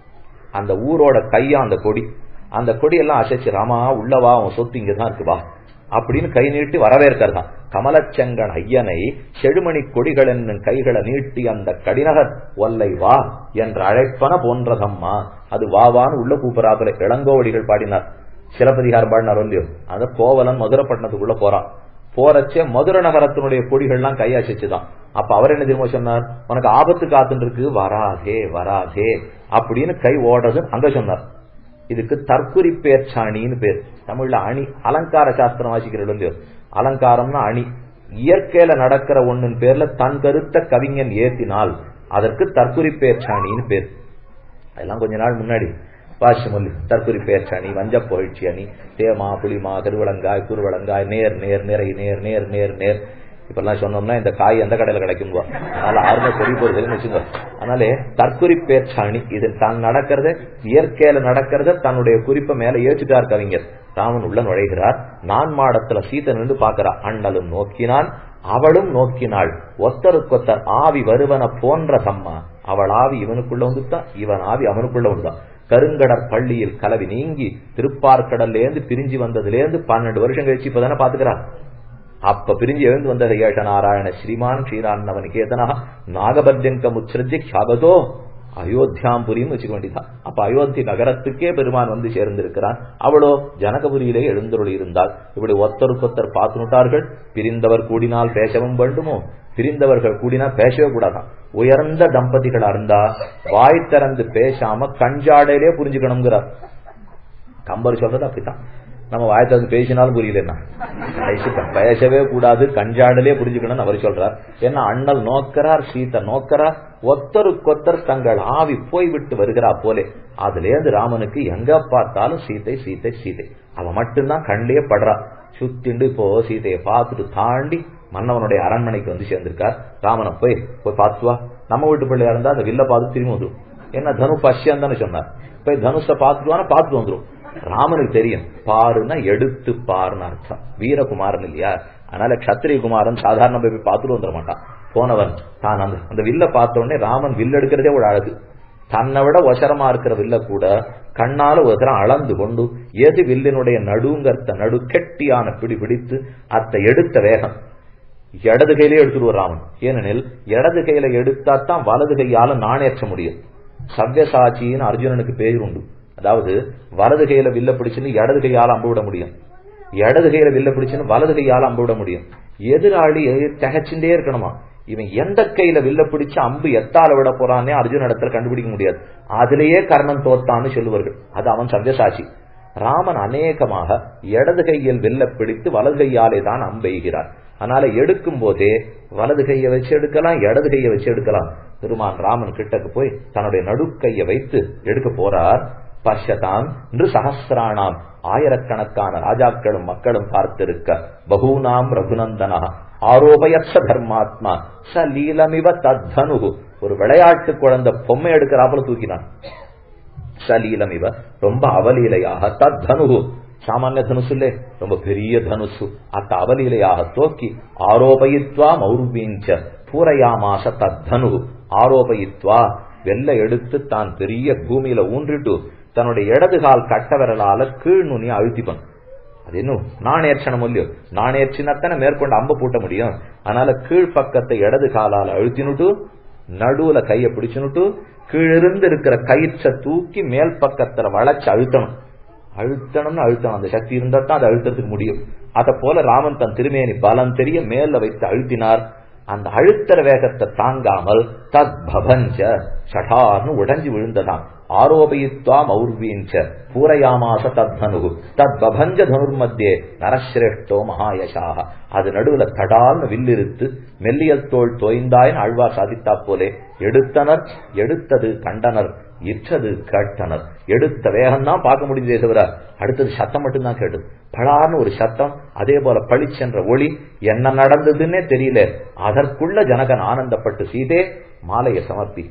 அந்த ஊரோட கையா அந்த கொடி அந்த கொடியெல்லாம் அசைச்சு ராமா உள்ளவா உன் சொத்து இங்கதான் இருக்கு வா அப்படின்னு கை நீட்டி வரவேற்கிறதான் கமலச்சங்கன் ஐயனை செழுமணி கொடிகள் என்னும் கைகளை நீட்டி அந்த கடிநகர் ஒல்லை வா என்று அழைப்பன போன்றதம்மா அது வாவான்னு உள்ள கூப்பிடாப்புல இளங்கோவடிகள் பாடினார் சிலப்பதிகாரம் பாடினார் இல்லையோ அந்த கோவலன் மதுரப்பட்டினத்துக்குள்ள போறான் போறச்சே மதுரை நகரத்தினுடைய கொடிகள்லாம் கையாசிச்சுதான் அப்ப அவர் என்ன தெரியுமா சொன்னார் உனக்கு ஆபத்து காத்துட்டு இருக்கு வராதே வராதே அப்படின்னு கை ஓடுறது அங்க சொன்னார் இதுக்கு தற்குறி பேர்ச்சாணின்னு பேர் தமிழ்ல அணி அலங்கார சாஸ்திரம் வாசிக்கிறது இல்லையோ அலங்காரம்னா அணி இயற்கையில நடக்கிற ஒண்ணின் பேர்ல தன் கருத்த கவிஞன் ஏத்தினால் அதற்கு தற்குறி பேர்ச்சாணின்னு பேர் அதெல்லாம் கொஞ்ச நாள் முன்னாடி வாசிமொழி தற்குறி பேர்ச்சாணி வஞ்ச புகழ்ச்சி அணி தேமா புளிமா கருவளங்காய் குருவளங்காய் நேர் நேர் நிறை நேர் நேர் நேர் நேர் இப்பெல்லாம் சொன்னோம்னா இந்த காய் எந்த கடையில கிடைக்கும் அதனால ஆர்வம் பெரிய போறதுன்னு வச்சுங்க அதனால தற்குறி பேச்சாணி இது தான் நடக்கிறத இயற்கையில நடக்கிறத தன்னுடைய குறிப்பை மேல ஏற்றுட்டார் கவிஞர் ராமன் உள்ள நுழைகிறார் நான் மாடத்துல சீத்தை நின்று பாக்குறா அண்ணலும் நோக்கினான் அவளும் நோக்கினாள் ஒத்தருக்கொத்தர் ஆவி வருவன போன்ற தம்மா அவள் ஆவி இவனுக்குள்ள வந்துட்டா இவன் ஆவி அவனுக்குள்ள வந்துதான் கருங்கடற் பள்ளியில் கலவி நீங்கி திருப்பார்கடல்ல இருந்து பிரிஞ்சு வந்ததுலேருந்து பன்னெண்டு வருஷம் கழிச்சு இப்பதானே பாத்துக்கிறான் அப்ப பிரிஞ்சு எழுந்து வந்த ஏஷ நாராயண ஸ்ரீமான் ஸ்ரீரான்னவன் கேதனா நாகபர்ஜங்க முச்சிரஜி ஷாகதோ அயோத்தியாம்புரின்னு வச்சுக்க வேண்டியதான் அப்ப அயோத்தி நகரத்துக்கே பெருமான் வந்து சேர்ந்திருக்கிறான் அவளோ ஜனகபுரியிலே எழுந்தருள் இருந்தால் இப்படி ஒத்தருக்கொத்தர் பார்த்துட்டார்கள் பிரிந்தவர் கூடினால் பேசவும் வேண்டுமோ பிரிந்தவர்கள் கூடினா பேசவே கூடாதான் உயர்ந்த தம்பதிகளா இருந்தா வாய் திறந்து பேசாம கஞ்சாடையிலே புரிஞ்சுக்கணுங்கிறார் கம்பர் சொல்றது அப்படித்தான் நம்ம வாய் திறந்து பேசினாலும் புரியலன்னா பேசவே கூடாது கஞ்சாடலே புரிஞ்சுக்கணும்னு அவர் சொல்றார் ஏன்னா அண்ணல் நோக்கிறார் சீத்தை நோக்கிறார் ஒத்தருக்கொத்தர் தங்கள் ஆவி போய்விட்டு வருகிறா போலே அதுல இருந்து ராமனுக்கு எங்க பார்த்தாலும் சீத்தை சீத்தை சீத்தை அவன் மட்டும்தான் கண்ணிலே படுறா சுத்திண்டு இப்போ சீதையை பார்த்துட்டு தாண்டி மன்னவனுடைய அரண்மனைக்கு வந்து சேர்ந்திருக்கார் ராமனை போய் போய் பார்த்துவா நம்ம வீட்டு பிள்ளையா இருந்தா அந்த வில்ல பார்த்து திரும்பி வந்துடும் என்ன தனு பஷ்யம் தானே சொன்னார் போய் தனுஷ பார்த்துட்டுவானா பார்த்துட்டு வந்துடும் ராமனுக்கு தெரியும் பாருன்னா எடுத்து பாருன்னு அர்த்தம் வீரகுமாரன் இல்லையா அதனால கத்திரிய குமாரன் சாதாரண போய் பார்த்துட்டு வந்துட மாட்டான் போனவன் தான் அந்த அந்த வில்ல பார்த்த உடனே ராமன் வில் எடுக்கிறதே ஒரு அழகு தன்னை விட ஒசரமா இருக்கிற வில்ல கூட கண்ணால ஒருத்தரம் அளந்து கொண்டு எது வில்லினுடைய நடுங்கர்த்த நடு கெட்டியான பிடி பிடித்து அத்தை எடுத்த வேகம் இடது கையிலே எடுத்துருவார் ராமன் ஏனெனில் இடது கையில எடுத்தாத்தான் வலது கையால நாணேற்ற முடியும் சவ்யசாட்சின்னு அர்ஜுனனுக்கு பேர் உண்டு அதாவது வலது கையில வில்ல பிடிச்சுன்னு இடது கையால அம்பு விட முடியும் இடது கையில வில்ல பிடிச்சுன்னு வலது கையால அம்பு விட முடியும் எதிராளி தகச்சுட்டே இருக்கணுமா இவன் எந்த கையில வில்ல பிடிச்சு அம்பு எத்தால விட போறானே அர்ஜுன இடத்துல கண்டுபிடிக்க முடியாது அதுலயே கர்ணன் தோத்தான்னு சொல்லுவார்கள் அது அவன் சவ்யசாட்சி ராமன் அநேகமாக இடது கையில் வெல்ல பிடித்து வலது கையாலே தான் அம்பெய்கிறார் அதனால எடுக்கும் போதே வலது கையை வச்சு எடுக்கலாம் இடது கையை வச்சு எடுக்கலாம் பெருமான் ராமன் கிட்டக்கு போய் தன்னுடைய நடுக்கையை வைத்து எடுக்க போறார் பஷ்யதாம் என்று சகசிராணாம் ஆயிரக்கணக்கான ராஜாக்களும் மக்களும் பார்த்திருக்க பகூனாம் ரகுநந்தனா ஆரோபயற்ற தர்மாத்மா ச லீலமிவ தத்தனு ஒரு விளையாட்டு குழந்தை பொம்மை எடுக்கிறாப்புல தூக்கினான் சலீலம் இவ ரொம்ப அவலீலையாக தத்தனு சாமானிய தனுசுல்லே ரொம்ப பெரிய தனுசு அத்த அவலீலையாக தோக்கி ஆரோபயித்வா மௌர்வீஞ்ச பூரையாமாச தத்தனு ஆரோபயித்வா வெள்ள எடுத்து தான் பெரிய பூமியில ஊன்றிட்டு தன்னுடைய இடது கால் கட்ட விரலால கீழ் நுனி அழுத்திப்பன் அது இன்னும் நாணேர்ச்சனம் இல்லையோ நாணேர்ச்சினத்தனை மேற்கொண்டு அம்ப பூட்ட முடியும் அதனால கீழ் பக்கத்தை இடது காலால அழுத்தினுட்டு நடுவுல கைய பிடிச்சுனுட்டு கீழிருந்து இருக்கிற கயிற்றை தூக்கி மேல் பக்கத்துல வளைச்சு அழுத்தணும் அழுத்தணும்னு அழுத்தணும் அந்த சக்தி இருந்தா தான் அதை அழுத்தத்துக்கு முடியும் அத போல ராமன் தன் திருமேனி பலம் தெரிய மேல வைத்து அழுத்தினார் அந்த அழுத்தற வேகத்தை தாங்காமல் தத் பபஞ்ச சடார்னு உடைஞ்சு விழுந்ததாம் ஆரோபயித்வா மௌர்வீஞ்ச பூரையாமாச தத்னு தத் பபஞ்ச தனுர்மத்தியே நரசிரேஷ்டோ மகாயசாக அது நடுவுல தடால்னு வில்லிருத்து மெல்லியல் தோல் தோய்ந்தாயின் ஆழ்வார் சாதித்தா போலே எடுத்தனர் எடுத்தது கண்டனர் இற்றது கேட்டனர் எடுத்த வேகம் தான் பார்க்க முடிஞ்சதே தவிர அடுத்தது சத்தம் மட்டும்தான் கேட்டது பலார்னு ஒரு சத்தம் அதே போல பளிச்சென்ற ஒளி என்ன நடந்ததுன்னே தெரியல அதற்குள்ள ஜனகன் ஆனந்தப்பட்டு சீதே மாலையை சமர்ப்பி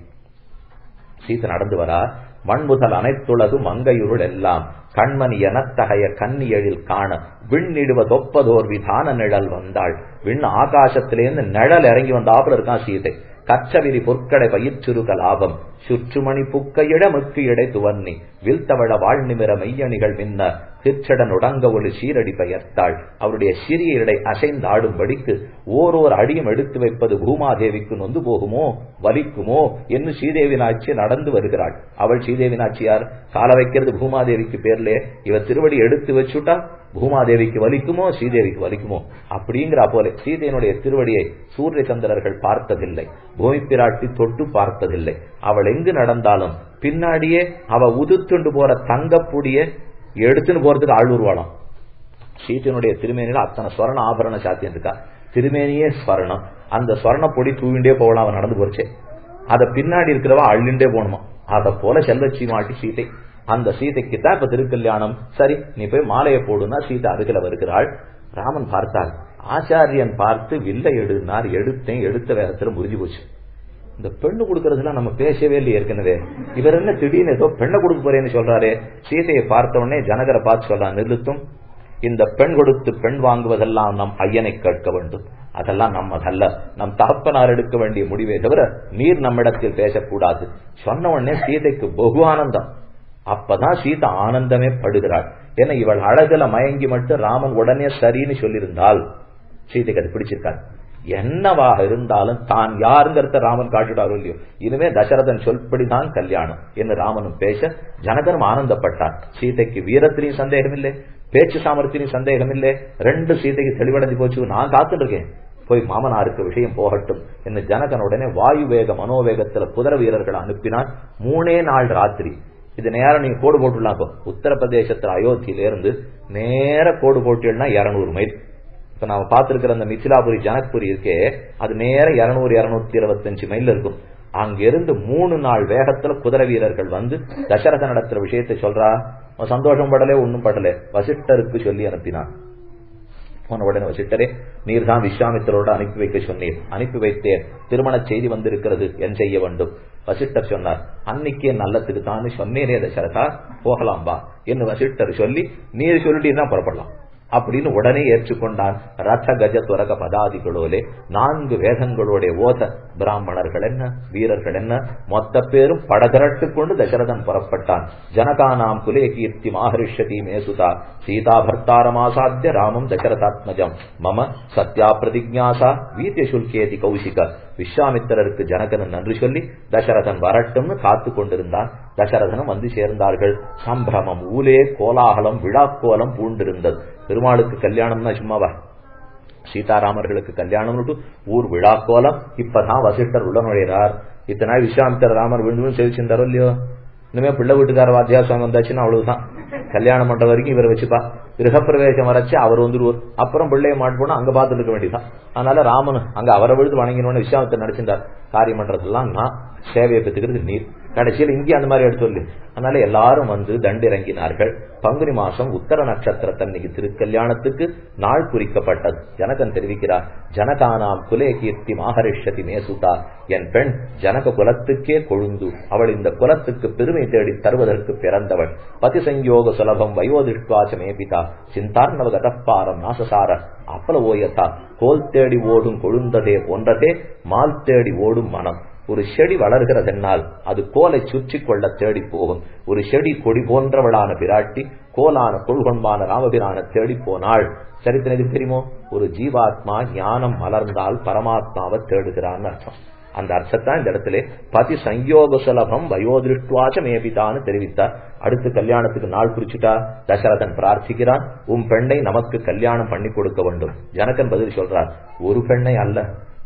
சீதை நடந்து வரா மண்முதல் அனைத்துலகு மங்கையுருள் எல்லாம் கண்மணி எனத்தகைய கன்னியழில் காண விண்ணிடுவ தொப்பதோர் விதான நிழல் வந்தாள் விண் ஆகாசத்திலேருந்து நிழல் இறங்கி வந்தாப்புல இருக்கான் சீதை கச்சவிரி பொற்கடை பயிற்றுருக லாபம் சுற்றுமணி புக்கையிட முக்கு இடை துவன்னி வில்தவள வாழ்நிமிர மெய்யணிகள் மின்ன திருச்சடன் உடங்க ஒளி சீரடி பெயர்த்தாள் அவருடைய சிறிய இடை அசைந்து ஆடும்படிக்கு ஓரோர் அடியும் எடுத்து வைப்பது பூமாதேவிக்கு நொந்து போகுமோ வலிக்குமோ என்று ஸ்ரீதேவி நாச்சி நடந்து வருகிறாள் அவள் ஸ்ரீதேவி நாச்சியார் கால வைக்கிறது பூமாதேவிக்கு பேர்லே இவ திருவடி எடுத்து வச்சுட்டா பூமாதேவிக்கு வலிக்குமோ ஸ்ரீதேவிக்கு வலிக்குமோ அப்படிங்கிற போல சீதையனுடைய திருவடியை சூரிய சந்திரர்கள் பார்த்ததில்லை பூமி பிராட்டி தொட்டு பார்த்ததில்லை அவள் எங்கு நடந்தாலும் பின்னாடியே அவ உதுத்துண்டு போற தங்கப்புடிய எடுத்துன்னு போறதுக்கு ஆள் உருவாளாம் சீத்தையனுடைய திருமேனியில அத்தனை ஸ்வரண ஆபரண சாத்தியம் இருக்கா திருமேனியே ஸ்வரணம் அந்த ஸ்வரண பொடி தூவிண்டே போகலாம் அவன் நடந்து போச்சே அத பின்னாடி இருக்கிறவா அள்ளிண்டே போகணுமா அத போல செல்வச்சி மாட்டி சீதை அந்த சீதைக்கு தான் இப்ப திருக்கல்யாணம் சரி நீ போய் மாலையை போடுனா சீதை அருகில வருகிறாள் ராமன் பார்த்தார் ஆச்சாரியன் பார்த்து வில்லை எடுனார் எடுத்தேன் எடுத்த வேகத்துல முறிஞ்சு போச்சு இந்த பெண்ணு கொடுக்கறதுல நம்ம பேசவே இல்லை ஏற்கனவே இவர் என்ன திடீர்னு ஏதோ பெண்ணை கொடுக்க போறேன்னு சொல்றாரு சீதையை பார்த்த உடனே ஜனகரை பார்த்து சொல்றான் நிறுத்தும் இந்த பெண் கொடுத்து பெண் வாங்குவதெல்லாம் நம் ஐயனை கேட்க வேண்டும் அதெல்லாம் நம்மதல்ல நம் தகப்பனார் எடுக்க வேண்டிய முடிவே தவிர நீர் நம்மிடத்தில் பேசக்கூடாது சொன்ன உடனே சீதைக்கு பகு ஆனந்தம் அப்பதான் சீதா ஆனந்தமே படுகிறாள் ஏன்னா இவள் அழகுல மயங்கி மட்டும் ராமன் உடனே சரின்னு சொல்லியிருந்தால் சீதைக்கு அது பிடிச்சிருக்காது என்னவாக இருந்தாலும் தான் யாருங்கிறத ராமன் காட்டிட்டாரோ இல்லையோ இனிமே தசரதன் சொல்படிதான் கல்யாணம் என்று ராமனும் பேச ஜனகனும் ஆனந்தப்பட்டான் சீதைக்கு வீரத்திலையும் சந்தேகம் இல்லை பேச்சு சாமர்த்தியும் சந்தேகம் இல்லை ரெண்டு சீதைக்கு தெளிவடைஞ்சு போச்சு நான் காத்துட்டு இருக்கேன் போய் மாமனாருக்கு விஷயம் போகட்டும் என்று ஜனகன் உடனே வாயு வேக மனோவேகத்துல குதிரை வீரர்களை அனுப்பினான் மூணே நாள் ராத்திரி இது நேரம் நீங்க கோடு போட்டுலாம் இப்போ உத்தரப்பிரதேசத்துல அயோத்தியில இருந்து நேர கோடு போட்டீங்கன்னா இருநூறு மைல் இப்ப நாம பார்த்திருக்கிற அந்த மிथिलाபுரி ஜனக்புரி இருக்கே அது நேர இருநூறு இருநூத்தி இருபத்தஞ்சு மைல் இருக்கும் அங்கிருந்து மூணு நாள் வேகத்துல குதிரை வீரர்கள் வந்து தசரத நடத்துற விஷயத்தை சொல்றா அவன் சந்தோஷம் படலே ஒன்னும் படல வசிஷ்டருக்கு சொல்லி அனுப்பினான் போன உடனே வசிட்டரே நீர் தான் விஸ்வாமித்தரோடு அனுப்பி வைக்க சொன்னீர் அனுப்பி வைத்தேன் திருமண செய்தி வந்திருக்கிறது என் செய்ய வேண்டும் வசிட்டர் சொன்னார் அன்னைக்கே நல்லத்துக்கு தான் சொன்னேனே தசரதா போகலாம் பா என்று வசிட்டர் சொல்லி நீர் சொல்லிட்டீங்கன்னா புறப்படலாம் அப்படின்னு உடனே ஏற்றுக்கொண்டான் ரத கஜ துரக பதாதிகளோலே நான்கு வேதங்களோட ஓத பிராமணர்கள் என்ன வீரர்கள் என்ன மொத்த பேரும் படதிரட்டு கொண்டு தசரதன் புறப்பட்டான் ஜனகானாம் குலே கீர்த்தி மாஹரிஷதி மேசுதா சீதா பர்த்தாரமாசாத்திய ராமம் தசரதாத்மஜம் மம சத்யா பிரதிஜாசா வீத்திய சுல்கேதி கௌசிக விஸ்வாமித்திரருக்கு ஜனகன் நன்றி சொல்லி தசரதன் வரட்டும்னு காத்து கொண்டிருந்தான் தசரதனும் வந்து சேர்ந்தார்கள் சம்பிரமம் ஊலே கோலாகலம் விழாக்கோலம் பூண்டிருந்தது பெருமாளுக்கு கல்யாணம்னா சும்மாவா சீதாராமர்களுக்கு கல்யாணம் ஊர் விழாக்கோலம் இப்பதான் வசிஷ்டர் உள்ள நுழைகிறார் இத்தனை விஸ்வாமித்தர் ராமர் விழுந்து செவிச்சிருந்தாரோ இல்லையோ இனிமே பிள்ளை வீட்டுக்கார வாத்தியா சுவாமி வந்தாச்சுன்னா அவ்வளவுதான் கல்யாணம் பண்ற வரைக்கும் இவரை வச்சுப்பா கிரகப்பிரவேசம் வரைச்சு அவர் வந்துருவார் அப்புறம் பிள்ளைய மாட்டு போனா அங்க பார்த்துட்டு இருக்க வேண்டியதான் அதனால ராமன் அங்க அவரை விழுந்து வணங்கினோன்னு விஸ்வாமத்தை நடிச்சிருந்தார் காரியம் பண்றதெல்லாம் நான் சேவையை பெற்றுக்கிறது நீர் கடைசியில் இங்கே அந்த மாதிரி எடுத்து சொல்லு அதனால எல்லாரும் வந்து தண்டிறங்கினார்கள் பங்குனி மாசம் உத்தர நட்சத்திரத்தன்னைக்கு திருக்கல்யாணத்துக்கு நாள் குறிக்கப்பட்டது ஜனகன் தெரிவிக்கிறார் ஜனகானாம் குலே கீர்த்தி மாஹரிஷதி மேசுதா என் பெண் ஜனக குலத்துக்கே கொழுந்து அவள் இந்த குலத்துக்கு பெருமை தேடி தருவதற்கு பிறந்தவள் பதி சங்கயோக சுலபம் வயோதிஷ்வாச மேபிதா சிந்தார்ணவ கதப்பாரம் நாசசார அப்பல ஓயத்தா கோல் தேடி ஓடும் கொழுந்ததே போன்றதே மால் தேடி ஓடும் மனம் ஒரு செடி வளர்கிறதென்னால் அது கோலை சுற்றி கொள்ள தேடி போகும் ஒரு செடி கொடி போன்றவளான பிராட்டி கோலான கொள்கொன்பான ராமபிரான தேடி போனாள் சரித்திரம் தெரியுமோ ஒரு ஜீவாத்மா ஞானம் மலர்ந்தால் பரமாத்மாவை தேடுகிறான்னு அர்த்தம் அந்த அர்த்தத்தான் இந்த இடத்துல பதி சங்கயோக சுலபம் வயோதிருஷ்டுவாச்ச மேபிதான்னு தெரிவித்தார் அடுத்து கல்யாணத்துக்கு நாள் குறிச்சுட்டா தசரதன் பிரார்த்திக்கிறான் உன் பெண்ணை நமக்கு கல்யாணம் பண்ணி கொடுக்க வேண்டும் ஜனகன் பதில் சொல்றார் ஒரு பெண்ணை அல்ல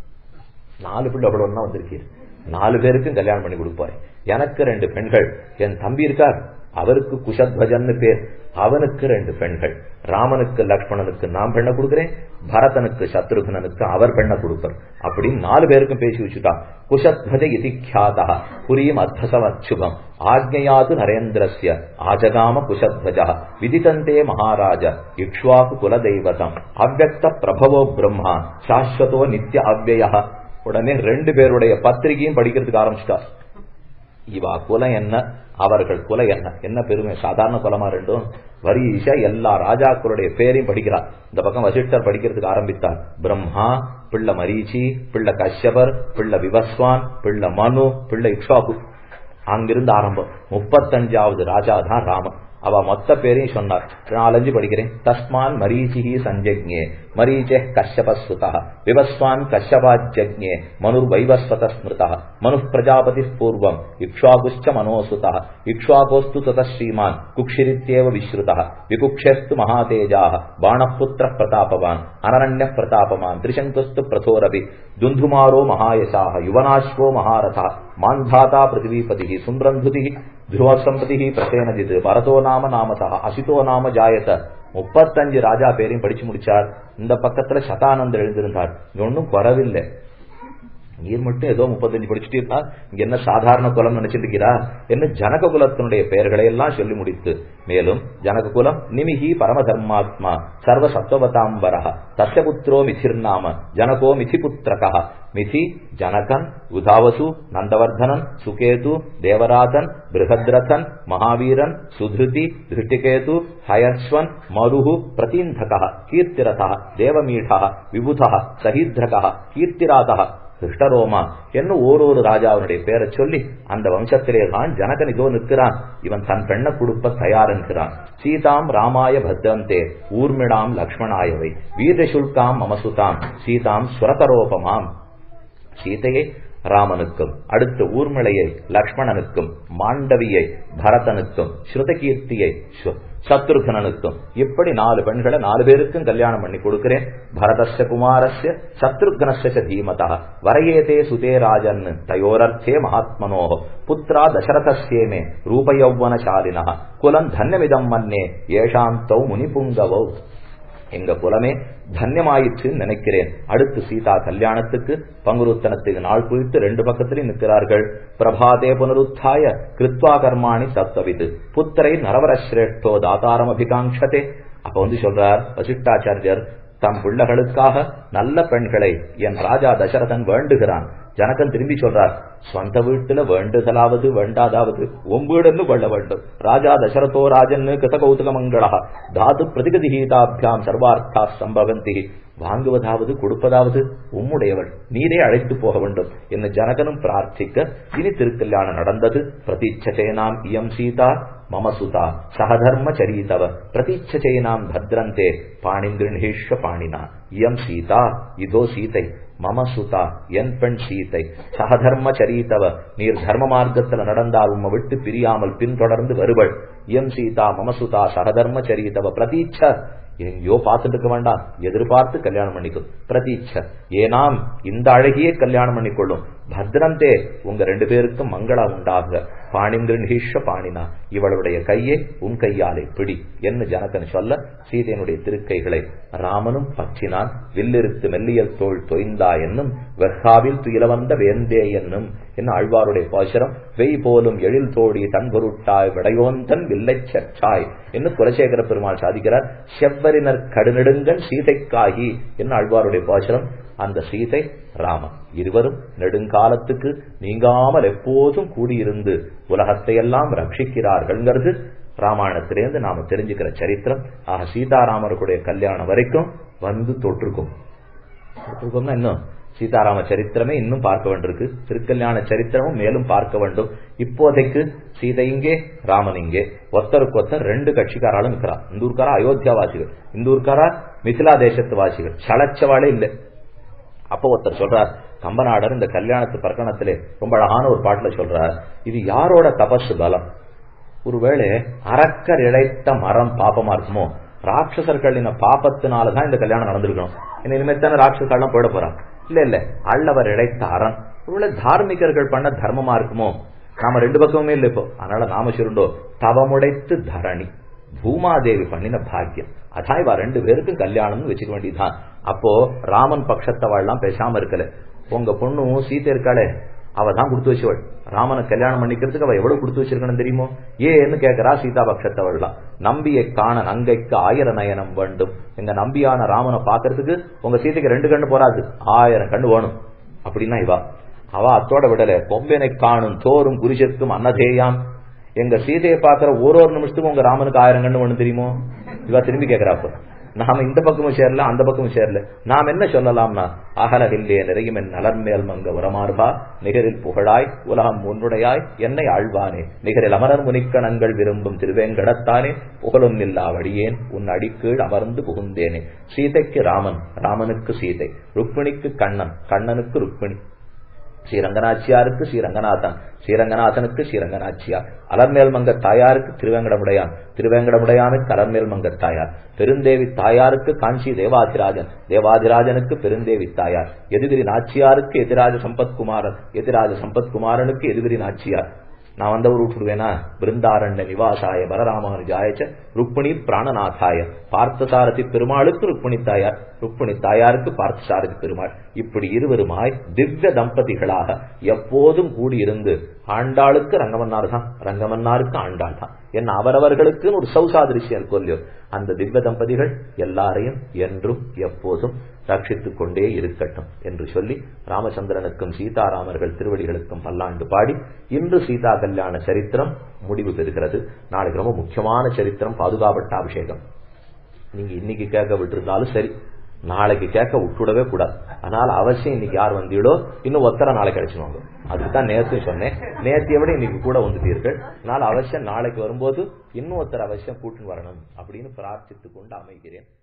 நாலு பிள்ளை அவ்வளவு ஒன்னா வந்திருக்கீர் நாலு பேருக்கும் கல்யாணம் பண்ணி கொடுப்பாரு எனக்கு ரெண்டு பெண்கள் என் தம்பி இருக்கார் அவருக்கு குஷத்வஜன்னு பேர் அவனுக்கு ரெண்டு பெண்கள் ராமனுக்கு லக்ஷ்மணனுக்கு நான் பெண்ணை கொடுக்கிறேன் பரதனுக்கு சத்ருகனனுக்கு அவர் பெண்ணை கொடுப்பார் அப்படின்னு நாலு பேருக்கும் பேசி வச்சுட்டான் குஷத்வஜ இதி கியாதா புரியும் அத்தசமச்சுபம் ஆக்ஞயாது நரேந்திரஸ்ய ஆஜகாம குஷத்வஜ விதிதந்தே மகாராஜ இக்ஷ்வாகு குலதெய்வதம் அவ்வக்த பிரபவோ பிரம்மா சாஸ்வதோ நித்திய அவ்வய உடனே ரெண்டு பேருடைய பத்திரிகையும் படிக்கிறதுக்கு ஆரம்பிச்சிட்டார் இவா குலம் என்ன அவர்கள் குல என்ன என்ன பெருமை சாதாரண குலமா ரெண்டும் வரிசா எல்லா ராஜாக்களுடைய பேரையும் படிக்கிறார் இந்த பக்கம் வசிஷ்டர் படிக்கிறதுக்கு ஆரம்பித்தார் பிரம்மா பிள்ளை மரீச்சி பிள்ளை கஷ்யபர் பிள்ளை விவஸ்வான் பிள்ளை மனு பிள்ளை இக்ஷாபு அங்கிருந்து ஆரம்பம் முப்பத்தஞ்சாவது ராஜா தான் ராமன் அவ மொத்த பேரையும் சொன்னார் நாலஞ்சு படிக்கிறேன் தஸ்மான் மரீச்சிஹி சஞ்சக்ஞே மரீச்சே கஷ்யபஸ்வதா விவஸ்வான் கஷ்யபாஜ்ஞே மனுர் வைவஸ்வத ஸ்மிருதா மனு பிரஜாபதி பூர்வம் இக்ஷ்வாகுஷ்ச மனோசுதா இக்ஷ்வாகோஸ்து தத ஸ்ரீமான் குக்ஷிரித்யேவ விஸ்ருதா விகுக்ஷஸ்து மகாதேஜா பாணபுத்திர பிரதாபவான் அனரண்ய பிரதாபமான் திரிசங்குஸ்து பிரதோரபி துந்துமாரோ மகாயசாக யுவனாஸ்வோ மகாரதா மாந்தாதா பிருத்திவிபதி சுந்திரந்துதி துருவசம்பதி பிரசேனஜித் பரதோ நாம நாமசா அசிதோ நாம ஜாயத முப்பத்தஞ்சு ராஜா பேரையும் படிச்சு முடிச்சார் இந்த பக்கத்துல சதானந்தர் எழுந்திருந்தார் இங்க ஒன்னும் குறவில்லை நீர் மட்டும் ஏதோ முப்பத்தஞ்சு படிச்சுட்டு இருக்கா இங்க என்ன சாதாரண குலம் நினைச்சிட்டு இருக்கிறா என்ன ஜனக குலத்தினுடைய பெயர்களை எல்லாம் சொல்லி முடித்து மேலும் ஜனக குலம் நிமிகி பரம தர்மாத்மா சர்வ சத்வதாம்பரா தஸ்ய புத்திரோ மிதிர்நாம ஜனகோ மிதி புத்திரகா மிதி ஜனகன் உதாவசு நந்தவர்தனன் சுகேது தேவராதன் பிருகத்ரதன் மகாவீரன் சுதிருதி திருஷ்டிகேது ஹயஸ்வன் மருஹு பிரதீந்தக கீர்த்திரத தேவமீட விபுத சஹீத்ரக கீர்த்திராத கிருஷ்ணரோமா என்ன ஓரொரு ராஜாவினுடைய பேரை சொல்லி அந்த வம்சத்திலே தான் ஜனகன் இதோ நிற்கிறான் இவன் தன் பெண்ணை கொடுப்ப தயார் என்கிறான் சீதாம் ராமாய பத்ரந்தே ஊர்மிடாம் லக்ஷ்மணாயவை வீரசுல்காம் மமசுதாம் சீதாம் சுரதரோபமாம் சீதையை ராமனுக்கும் அடுத்து ஊர்மிளையை லக்ஷ்மணனுக்கும் மாண்டவியை பரதனுக்கும் ஸ்ருதகீர்த்தியை சத்ருகனனுக்கும் இப்படி நாலு பெண்களை நாலு பேருக்கும் கல்யாணம் பண்ணி கொடுக்கிறேன் பரதஸ்ய குமாரஸ்ய சத்ருகனஸ்ய தீமதா வரையேதே சுதே ராஜன் தயோரர்த்தே மகாத்மனோ புத்திரா தசரதஸ்யேமே ரூபயௌவனசாலினா குலம் தன்யமிதம் மன்னே ஏஷாம் தௌ முனிபுங்கவௌ எங்க குலமே தன்யமாயிற்றுன்னு நினைக்கிறேன் அடுத்து சீதா கல்யாணத்துக்கு பங்குருத்தனத்துக்கு நாள் குறித்து ரெண்டு பக்கத்திலையும் நிற்கிறார்கள் பிரபாதே புனருத்தாய கிருத்வா கர்மாணி தத்துவவிது புத்திரை நரவரஸ்ரேஷ்டோ தாதாரம் அபிகாங்ஷதே அப்ப வந்து சொல்றார் வசிஷ்டாச்சாரியர் தம் பிள்ளைகளுக்காக நல்ல பெண்களை என் ராஜா தசரதன் வேண்டுகிறான் ஜனகன் திரும்பி சொல்றார் சொந்த வீட்டுல வேண்டுதலாவது வேண்டாதாவது ஒம்பீடுன்னு கொள்ள வேண்டும் ராஜா தசரதோ ராஜன்னு கிருத கௌதுக மங்களா தாது பிரதிகதிஹீதாபியாம் சர்வார்த்தா சம்பவந்தி வாங்குவதாவது கொடுப்பதாவது உம்முடையவள் நீரே அழைத்து போக வேண்டும் என்று ஜனகனும் பிரார்த்திக்க இனி திருக்கல்யாணம் நடந்தது பிரதீட்சசேனாம் இயம் சீதா மமசுதா சகதர்ம சரீதவ பிரதீட்சசேனாம் பத்ரந்தே பாணிங்கிருணீஷ்வ பாணினா இயம் சீதா இதோ சீதை மமசுதா என் பெண் சீதை சகதர்ம சரீதவ நீர் தர்ம மார்க்கத்துல நடந்தால் உம்மை விட்டு பிரியாமல் பின்தொடர்ந்து வருவள் எம் சீதா மமசுதா சகதர்ம சரீதவ பிரதீட்ச எங்கேயோ பார்த்துட்டு இருக்க வேண்டாம் எதிர்பார்த்து கல்யாணம் பண்ணிக்கும் பிரதீட்ச ஏனாம் இந்த அழகியே கல்யாணம் பண்ணிக்கொள்ளும் பத்ரந்தே உங்க ரெண்டு பேருக்கும் மங்களா உண்டாக பாணிங்கிருஹீஷ பாணினா இவளுடைய கையை உன் கையாலே பிடி என்று ஜனகன் சொல்ல சீதையனுடைய திருக்கைகளை ராமனும் பற்றினான் வில்லிருத்து மெல்லியல் தோல் தொய்ந்தா என்னும் வெர்காவில் துயில வந்த வேந்தே என்னும் என்ன ஆழ்வாருடைய பாசுரம் வெய் போலும் எழில் தோடி தன் பொருட்டாய் விடையோந்தன் வில்லை சற்றாய் என்று குலசேகர பெருமாள் சாதிக்கிறார் செவ்வரினர் கடுநெடுங்கன் சீதைக்காகி என்ன ஆழ்வாருடைய பாசுரம் அந்த சீதை ராமன் இருவரும் நெடுங்காலத்துக்கு நீங்காமல் எப்போதும் கூடியிருந்து உலகத்தை எல்லாம் ரட்சிக்கிறார்கள்ங்கிறது ராமாயணத்திலேருந்து நாம தெரிஞ்சுக்கிற சரித்திரம் ஆக சீதாராமருடைய கல்யாணம் வரைக்கும் வந்து தொற்றுக்கும் தொற்றுக்கும்னா இன்னும் சீதாராம சரித்திரமே இன்னும் பார்க்க வேண்டியிருக்கு திருக்கல்யாண சரித்திரமும் மேலும் பார்க்க வேண்டும் இப்போதைக்கு சீதை இங்கே ராமன் இங்கே ஒருத்தருக்கு ஒருத்தர் ரெண்டு கட்சிக்காராலும் இருக்கிறா இந்த ஊர்க்காரா அயோத்தியா வாசிகள் இந்த ஊர்க்காரா மிथिला தேசத்து வாசிகள் சளைச்சவாளே இல்லை அப்போ ஒருத்தர் சொல்றார் கம்பநாடர் இந்த கல்யாணத்து பிரகடனத்திலே ரொம்ப அழகான ஒரு பாட்டுல சொல்றார் இது யாரோட தபசு பலம் ஒருவேளை அரக்கர் இழைத்த மரம் பாப்பமா இருக்குமோ ராட்சசர்களின் பாப்பத்தினாலதான் இந்த கல்யாணம் நடந்திருக்கணும் ஏன்னா இனிமே தானே ராட்சசர்கள்லாம் போயிட போறான் இல்ல இல்ல அள்ளவர் இழைத்த அறம் ஒருவேளை தார்மிகர்கள் பண்ண தர்மமா இருக்குமோ நாம ரெண்டு பக்கமுமே இல்லை இப்போ அதனால நாம சொல்லுண்டோ தவமுடைத்து தரணி பூமாதேவி பண்ணின பாக்கியம் அதான் இவ ரெண்டு பேருக்கும் கல்யாணம்னு வச்சுக்க வேண்டியதுதான் அப்போ ராமன் பட்சத்தவாள்லாம் பேசாம இருக்கல உங்க பொண்ணும் சீத்தை இருக்காளே அவ தான் கொடுத்து வச்சவள் ராமனை கல்யாணம் பண்ணிக்கிறதுக்கு அவ எவ்வளவு கொடுத்து வச்சிருக்கணும் தெரியுமோ ஏன்னு கேட்கிறா சீதா பட்சத்தவள்லாம் நம்பியை காண நங்கைக்கு ஆயிரம் நயனம் வேண்டும் எங்க நம்பியான ராமனை பாக்குறதுக்கு உங்க சீதைக்கு ரெண்டு கண்ணு போறாது ஆயிரம் கண்ணு வேணும் அப்படின்னா இவா அவ அத்தோட விடல கொம்பெனை காணும் தோறும் குறிச்சிருக்கும் அன்னதேயாம் எங்க சீதையை பாக்குற ஒரு ஒரு நிமிஷத்துக்கும் உங்க ராமனுக்கு ஆயிரம் கண்ணு ஒண்ணு தெரியுமோ இவா திரும்பி கேக்குறாப்ப நாம இந்த பக்கமும் சேரல அந்த பக்கமும் சேரல நாம் என்ன சொல்லலாம்னா அகலகில்லே நிறையும் என் நலன்மேல் மங்க உரமார்பா நிகரில் புகழாய் உலகம் உன்னுடையாய் என்னை ஆழ்வானே நிகரில் அமரர் முனிக்கணங்கள் விரும்பும் திருவேங்கடத்தானே புகழும் நில்லா வழியேன் உன் அடிக்கீழ் அமர்ந்து புகுந்தேனே சீதைக்கு ராமன் ராமனுக்கு சீதை ருக்மிணிக்கு கண்ணன் கண்ணனுக்கு ருக்மிணி ஸ்ரீரங்கநாச்சியாருக்கு ஸ்ரீரங்கநாதன் ஸ்ரீரங்கநாதனுக்கு ஸ்ரீரங்கநாச்சியார் அலர்மேல் மங்க தாயாருக்கு திருவேங்கடமுடையான் திருவேங்கடமுடையானுக்கு அலர்மேல் மங்க தாயார் பெருந்தேவி தாயாருக்கு காஞ்சி தேவாதிராஜன் தேவாதிராஜனுக்கு பெருந்தேவி தாயார் எதிரி நாச்சியாருக்கு எதிராஜ சம்பத்குமாரன் எதிராஜ சம்பத்குமாரனுக்கு எதிரி நாச்சியார் நான் வந்த ஊர் விட்டுடுவேனா பிருந்தாரண்ய நிவாசாய பலராமானுஜாயச்ச ருக்மிணி பிராணநாதாய பார்த்தசாரதி பெருமாளுக்கு ருக்மிணி தாயார் ருக்மிணி தாயாருக்கு பார்த்தசாரதி பெருமாள் இப்படி இருவருமாய் திவ்ய தம்பதிகளாக எப்போதும் கூடியிருந்து ஆண்டாளுக்கு ரங்கமன்னார் தான் ரங்கமன்னாருக்கு ஆண்டாள் தான் என்ன அவரவர்களுக்கு ஒரு சௌசாதிருஷ்யம் இருக்கும் இல்லையோ அந்த திவ்ய தம்பதிகள் எல்லாரையும் என்றும் எப்போதும் ரட்சித்துக் கொண்டே இருக்கட்டும் என்று சொல்லி ராமச்சந்திரனுக்கும் சீதாராமர்கள் திருவடிகளுக்கும் பல்லாண்டு பாடி இன்று சீதா கல்யாண சரித்திரம் முடிவு பெறுகிறது நாளைக்கு ரொம்ப முக்கியமான சரித்திரம் பாதுகாப்பட்டாபிஷேகம் நீங்க இன்னைக்கு கேட்க விட்டுருந்தாலும் சரி நாளைக்கு கேட்க விட்டுடவே கூடாது அதனால அவசியம் இன்னைக்கு யார் வந்தீடோ இன்னும் ஒத்தரை நாளைக்கு கிடைச்சிடுவாங்க அதுக்கு தான் நேற்று சொன்னேன் நேற்றைய விட இன்னைக்கு கூட வந்துட்டீர்கள் அதனால அவசியம் நாளைக்கு வரும்போது இன்னும் ஒருத்தர் அவசியம் கூட்டின்னு வரணும் அப்படின்னு பிரார்த்தித்துக் கொண்டு அமைகிறேன்